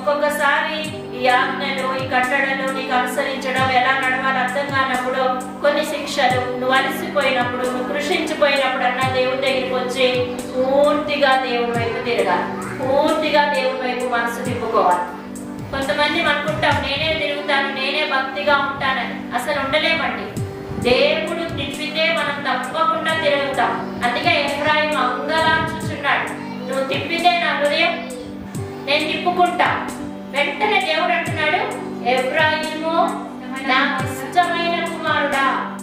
ఒక్కొక్కసారి ఈ ఆజ్ఞలు ఈ కట్టడలు నీకు అనుసరించడం ఎలా నడవాలి అర్థం కానప్పుడు కొన్ని శిక్షలు నువ్వు అలసిపోయినప్పుడు నువ్వు కృషించిపోయినప్పుడు అన్న దేవుడి దగ్గరికి వచ్చి పూర్తిగా దేవుడి వైపు తిరగాలి పూర్తిగా దేవుడి వైపు మనసు తిప్పుకోవాలి కొంతమంది అనుకుంటాం నేనే తిరుగుతాను నేనే భక్తిగా ఉంటానని అసలు ఉండలేమండి దేవుడు తిప్పితే మనం తప్పకుండా తిరుగుతాం అందుకే ఎఫ్రాయిం అంగలాంచుచున్నాడు నువ్వు తిప్పితే నా హృదయం నేను తిప్పుకుంటా వెంటనే దేవుడు అంటున్నాడు ఎఫ్రాయిము నా ఇష్టమైన కుమారుడా